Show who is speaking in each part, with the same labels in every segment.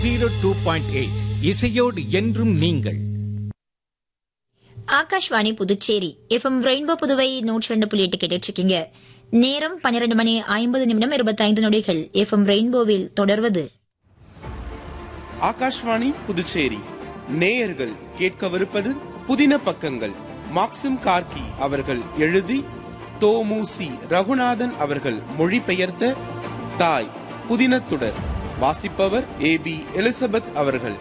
Speaker 1: zero two point eight இசையோடு என்றும் நீங்கள்
Speaker 2: ஆகாஷ்வாணி புதுச்சேரி எஃப்எம் ரெயின்போ புதுவை நூற்றி ரெண்டு புள்ளி எட்டு கேட்டுட்டு இருக்கீங்க நேரம் பன்னிரண்டு மணி ஐம்பது நிமிடம் இருபத்தைந்து நொடிகள் எஃப்எம் ரெயின்போவில் தொடர்வது
Speaker 3: ஆகாஷ்வாணி புதுச்சேரி நேயர்கள் கேட்கவிருப்பது புதின பக்கங்கள் மாக்சிம் கார்கி அவர்கள் எழுதி தோமுசி ரகுநாதன் அவர்கள் மொழிபெயர்த்த தாய் புதினத்துடர் வாசிப்பவர் ஏ பி எலிசபெத் அவர்கள்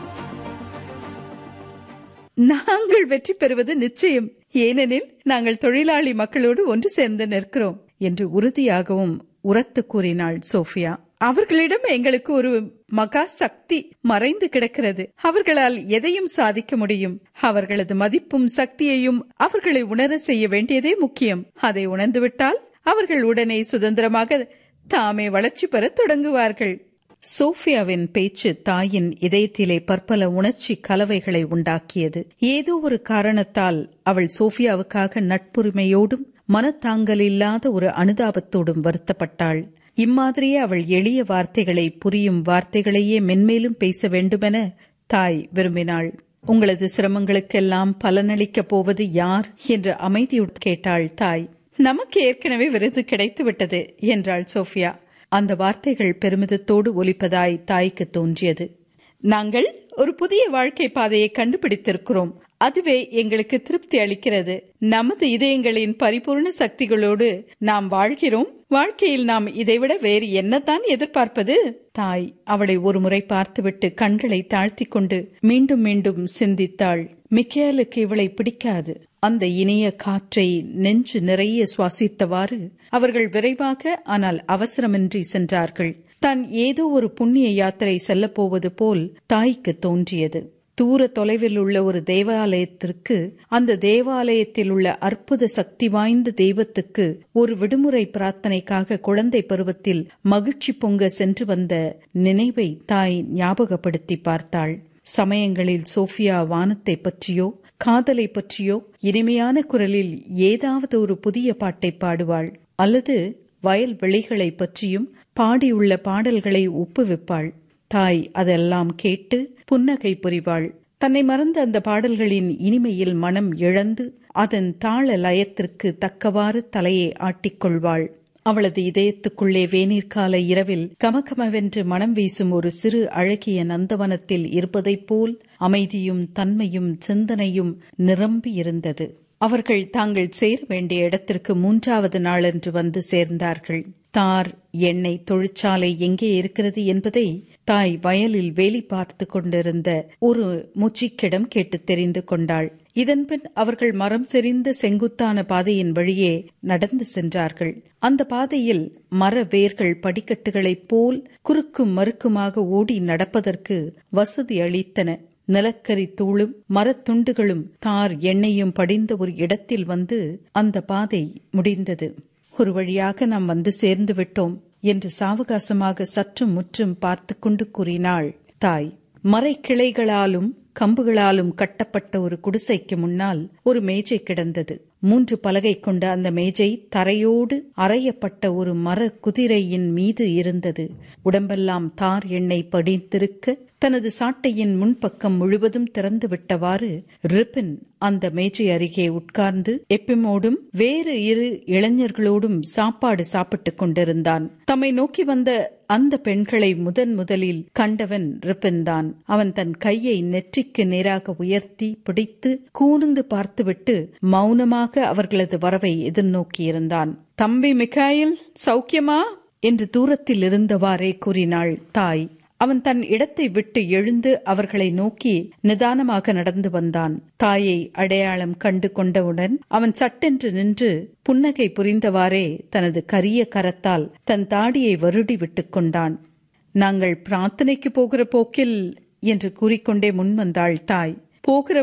Speaker 4: நாங்கள் வெற்றி பெறுவது நிச்சயம் ஏனெனில் நாங்கள் தொழிலாளி மக்களோடு ஒன்று சேர்ந்து நிற்கிறோம் என்று உறுதியாகவும் உரத்து கூறினாள் சோஃபியா அவர்களிடம் எங்களுக்கு ஒரு மகா சக்தி மறைந்து கிடக்கிறது அவர்களால் எதையும் சாதிக்க முடியும் அவர்களது மதிப்பும் சக்தியையும் அவர்களை உணர செய்ய வேண்டியதே முக்கியம் அதை உணர்ந்துவிட்டால் அவர்கள் உடனே சுதந்திரமாக தாமே வளர்ச்சி பெறத் தொடங்குவார்கள் சோஃபியாவின் பேச்சு தாயின் இதயத்திலே பற்பல உணர்ச்சி கலவைகளை உண்டாக்கியது ஏதோ ஒரு காரணத்தால் அவள் சோஃபியாவுக்காக நட்புரிமையோடும் மனத்தாங்கல் இல்லாத ஒரு அனுதாபத்தோடும் வருத்தப்பட்டாள் இம்மாதிரியே அவள் எளிய வார்த்தைகளை புரியும் வார்த்தைகளையே மென்மேலும் பேச வேண்டுமென தாய் விரும்பினாள் உங்களது சிரமங்களுக்கெல்லாம் பலனளிக்கப் போவது யார் என்று அமைதியுடன் கேட்டாள் தாய் நமக்கு ஏற்கனவே விருது கிடைத்து விட்டது என்றாள் சோஃபியா அந்த வார்த்தைகள் பெருமிதத்தோடு ஒலிப்பதாய் தாய்க்கு தோன்றியது நாங்கள் ஒரு புதிய வாழ்க்கை பாதையை கண்டுபிடித்திருக்கிறோம் அதுவே எங்களுக்கு திருப்தி அளிக்கிறது நமது இதயங்களின் பரிபூர்ண சக்திகளோடு நாம் வாழ்கிறோம் வாழ்க்கையில் நாம் இதைவிட வேறு என்னதான் எதிர்பார்ப்பது தாய் அவளை ஒருமுறை பார்த்துவிட்டு கண்களை தாழ்த்தி கொண்டு மீண்டும் மீண்டும் சிந்தித்தாள் மிக்கேலுக்கு இவளை பிடிக்காது அந்த இனிய காற்றை நெஞ்சு நிறைய சுவாசித்தவாறு அவர்கள் விரைவாக ஆனால் அவசரமின்றி சென்றார்கள் தான் ஏதோ ஒரு புண்ணிய யாத்திரை செல்லப் போவது போல் தாய்க்கு தோன்றியது தூர தொலைவில் உள்ள ஒரு தேவாலயத்திற்கு அந்த தேவாலயத்தில் உள்ள அற்புத சக்தி வாய்ந்த தெய்வத்துக்கு ஒரு விடுமுறை பிரார்த்தனைக்காக குழந்தை பருவத்தில் மகிழ்ச்சி பொங்க சென்று வந்த நினைவை தாய் ஞாபகப்படுத்தி பார்த்தாள் சமயங்களில் சோஃபியா வானத்தை பற்றியோ காதலை பற்றியோ இனிமையான குரலில் ஏதாவது ஒரு புதிய பாட்டை பாடுவாள் அல்லது வயல் வெளிகளை பற்றியும் பாடியுள்ள பாடல்களை ஒப்புவிப்பாள் தாய் அதெல்லாம் கேட்டு புன்னகை புரிவாள் தன்னை மறந்த அந்த பாடல்களின் இனிமையில் மனம் இழந்து அதன் தாள லயத்திற்கு தக்கவாறு தலையை ஆட்டிக்கொள்வாள் அவளது இதயத்துக்குள்ளே வேநீர்கால இரவில் கமகமவென்று மனம் வீசும் ஒரு சிறு அழகிய நந்தவனத்தில் இருப்பதைப் போல் அமைதியும் தன்மையும் சிந்தனையும் நிரம்பி இருந்தது அவர்கள் தாங்கள் சேர வேண்டிய இடத்திற்கு மூன்றாவது நாளன்று வந்து சேர்ந்தார்கள் தார் எண்ணெய் தொழிற்சாலை எங்கே இருக்கிறது என்பதை தாய் வயலில் வேலி பார்த்து கொண்டிருந்த ஒரு முச்சிக்கிடம் கேட்டு தெரிந்து கொண்டாள் இதன்பின் அவர்கள் மரம் செறிந்த செங்குத்தான பாதையின் வழியே நடந்து சென்றார்கள் அந்த பாதையில் மர வேர்கள் படிக்கட்டுகளைப் போல் குறுக்கும் மறுக்குமாக ஓடி நடப்பதற்கு வசதி அளித்தன நிலக்கரி தூளும் மரத்துண்டுகளும் தார் எண்ணெயும் படிந்த ஒரு இடத்தில் வந்து அந்த பாதை முடிந்தது ஒரு வழியாக நாம் வந்து சேர்ந்து விட்டோம் என்று சாவகாசமாக சற்றும் முற்றும் பார்த்து கொண்டு கூறினாள் தாய் மறை கிளைகளாலும் கம்புகளாலும் கட்டப்பட்ட ஒரு குடிசைக்கு முன்னால் ஒரு மேஜை கிடந்தது மூன்று பலகை கொண்ட அந்த மேஜை தரையோடு அறையப்பட்ட ஒரு மர குதிரையின் மீது இருந்தது உடம்பெல்லாம் தார் எண்ணெய் படித்திருக்க தனது சாட்டையின் முன்பக்கம் முழுவதும் திறந்து விட்டவாறு ரிப்பின் அந்த மேஜை அருகே உட்கார்ந்து எப்பிமோடும் வேறு இரு இளைஞர்களோடும் சாப்பாடு சாப்பிட்டுக் கொண்டிருந்தான் தம்மை நோக்கி வந்த அந்த பெண்களை முதன் முதலில் கண்டவன் ரிப்பின் தான் அவன் தன் கையை நெற்றிக்கு நேராக உயர்த்தி பிடித்து கூர்ந்து பார்த்துவிட்டு மௌனமாக அவர்களது வரவை எதிர்நோக்கியிருந்தான் தம்பி மிகாயில் சௌக்கியமா என்று தூரத்தில் இருந்தவாறே கூறினாள் தாய் அவன் தன் இடத்தை விட்டு எழுந்து அவர்களை நோக்கி நிதானமாக நடந்து வந்தான் தாயை அடையாளம் கண்டு கொண்டவுடன் அவன் சட்டென்று நின்று புன்னகை புரிந்தவாறே தனது கரிய கரத்தால் தன் தாடியை வருடி விட்டுக் கொண்டான் நாங்கள் பிரார்த்தனைக்கு போகிற போக்கில் என்று கூறிக்கொண்டே முன்வந்தாள் தாய் போகிற